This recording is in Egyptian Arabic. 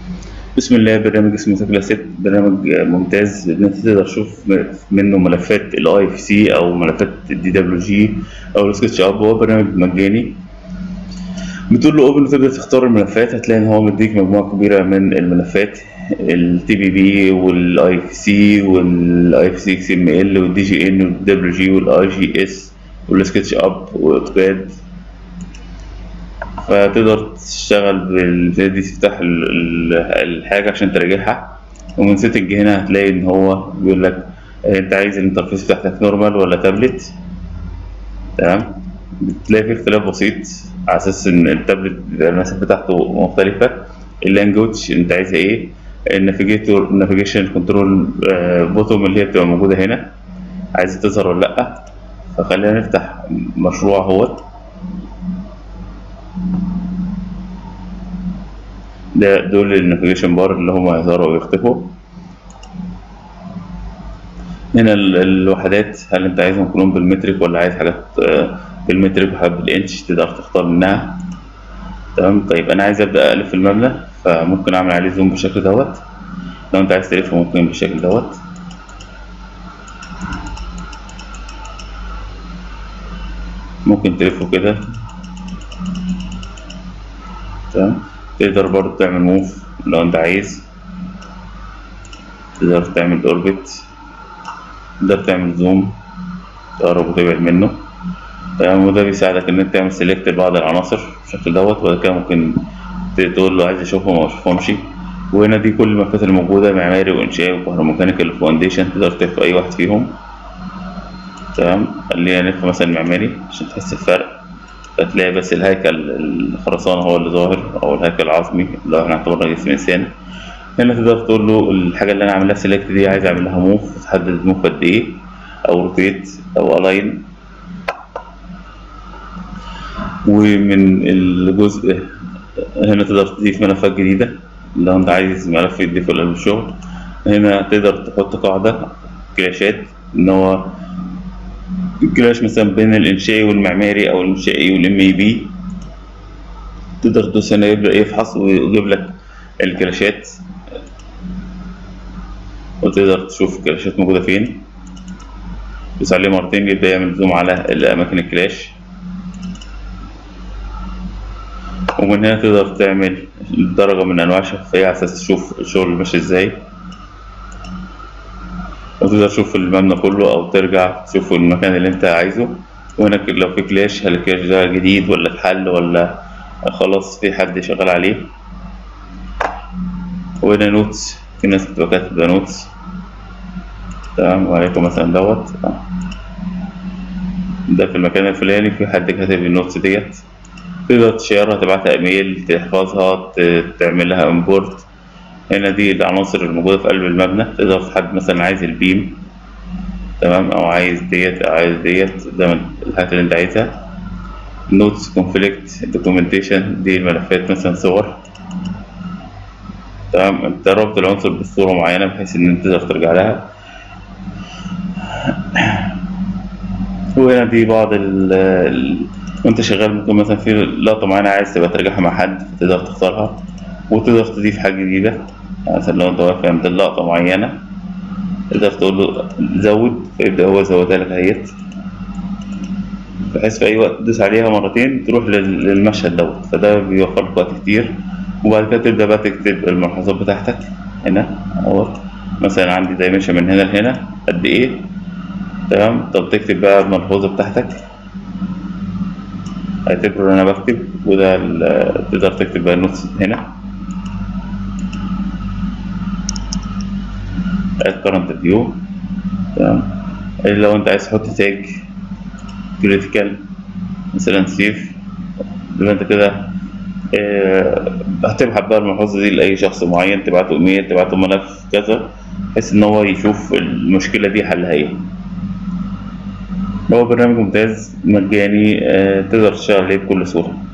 بسم الله برنامج اسمه سكلا ست برنامج ممتاز ان انت تقدر تشوف منه ملفات الاي اف سي او ملفات الدي دبليو جي او السكتش اب هو برنامج مجاني بتقول له اوبن وتبدا تختار الملفات هتلاقي ان هو مديك مجموعه كبيره من الملفات التي بي بي والاي اف سي والاي اف سي اكس ام ال والدي جي ان والدبليو جي والاي جي اس والسكتش اب واوتوكاد فتقدر تشتغل بال دي تفتح ال- ال- الحاجة عشان تراجعها ومن سيتنج هنا هتلاقي ان هو بيقول لك آه، انت عايز الانترفيس بتاعتك نورمال ولا تابلت تمام بتلاقي في اختلاف بسيط على اساس ان التابلت بيبقى المسافة بتاعته مختلفة اللانجوج انت عايزها ايه النافيجيتور نافيجيشن كنترول بوتوم اللي هي بتبقى موجودة هنا عايز تظهر ولا لأ فخلينا نفتح مشروع اهوت ده دول النافيجيشن بار اللي هم هيظهروا ويختفوا هنا ال- الوحدات هل انت عايزهم كلهم بالمترك ولا عايز حاجات آه، بالمترك وحاجات بالانش تقدر تختار منها تمام طيب انا عايز ابدا الف المبنى فممكن اعمل عليه زوم بالشكل دوت لو انت عايز تلفه ممكن بالشكل دوت ممكن تلفه كده تمام تقدر برضه تعمل موف لو انت عايز تقدر تعمل اوربت تقدر تعمل زوم تقرب وتبعد منه تمام وده بيساعدك ان انت تعمل سيلكت لبعض العناصر بالشكل دوت وبعد كده ممكن ت- تقول له عايز اشوفهم او اشوفهمش وهنا دي كل الملفات الموجودة معماري وانشائي وكهروميكانيكال وفاونديشن تقدر تلف اي واحد فيهم تمام خلينا نلف مثلا معماري عشان تحس الفرق فتلاقي بس الهيكل الخرسانة هو اللي ظاهر أو الهيكل العظمي اللي احنا اعتبرنا جسم إنسان هنا تقدر تقول له الحاجة اللي أنا عاملها سيلكت دي عايز أعمل لها موف تحدد الموف قد إيه أو روتيت أو ألاين ومن الجزء هنا تقدر تضيف ملفات جديدة لو أنت عايز ملف يضيفه للشغل هنا تقدر تحط قاعدة كلاشات إن هو الكلاش مثلا بين الإنشائي والمعماري أو الإنشائي والإم إي بي تقدر تدوس هنا يبدأ يفحص ويجيب لك الكلاشات وتقدر تشوف الكلاشات موجودة فين تدوس عليه مرتين يبدأ يعمل زوم على الأماكن الكلاش ومن هنا تقدر تعمل درجة من أنواع الشفافية على أساس تشوف الشغل ماشي إزاي وتقدر تشوف المبنى كله أو ترجع تشوف المكان اللي أنت عايزه وهناك لو في كلاش هل الكلاش ده جديد ولا اتحل ولا خلاص في حد شغال عليه وهنا نوتس في ناس بتبقى كاتبة نوتس تمام وعليكم مثلا دوت آه. ده في المكان الفلاني في حد كاتب النوتس ديت تقدر تشيرها تبعتها ايميل تحفظها ت- تعمل لها امبورت هنا دي العناصر الموجودة في قلب المبنى تقدر تحدد مثلا عايز البيم تمام أو عايز ديت أو عايز ديت ده من الحاجات اللي أنت عايزها نوتس كونفليكت دوكيومنتيشن دي الملفات مثلا صور تمام انت رابط العنصر بصورة معينة بحيث ان انت تقدر ترجع لها وهنا دي بعض ال ال- وانت شغال ممكن مثلا في لقطة معينة عايز تبقى ترجعها مع حد فتقدر تختارها وتقدر تضيف حاجة جديدة يعني مثلا لو انت واقف عند لقطة معينة تقدر تقول له زود فيبدأ هو يزودها لك اهيت بحيث في أي وقت تدوس عليها مرتين تروح لل- للمشهد دوت فده بيوفر لك وقت كتير وبعد كده تبدأ بقى تكتب الملاحظات بتاعتك هنا اهوت مثلا عندي دايمنشن من هنا لهنا قد ايه تمام طب تكتب بقى الملحوظة بتاعتك اعتبر انا بكتب وده ال- تقدر تكتب بقى النوتس هنا current فيو تمام لو انت عايز تحط تاج كريتيكال مثلا سيف يبقى انت كده آه، هتبعت بقى الملحوظة دي لأي شخص معين تبعته ايميل تبعته ملف كذا بحيث ان هو يشوف المشكلة دي حلها ايه هو برنامج ممتاز مجاني آه، تقدر تشتغل عليه بكل سهولة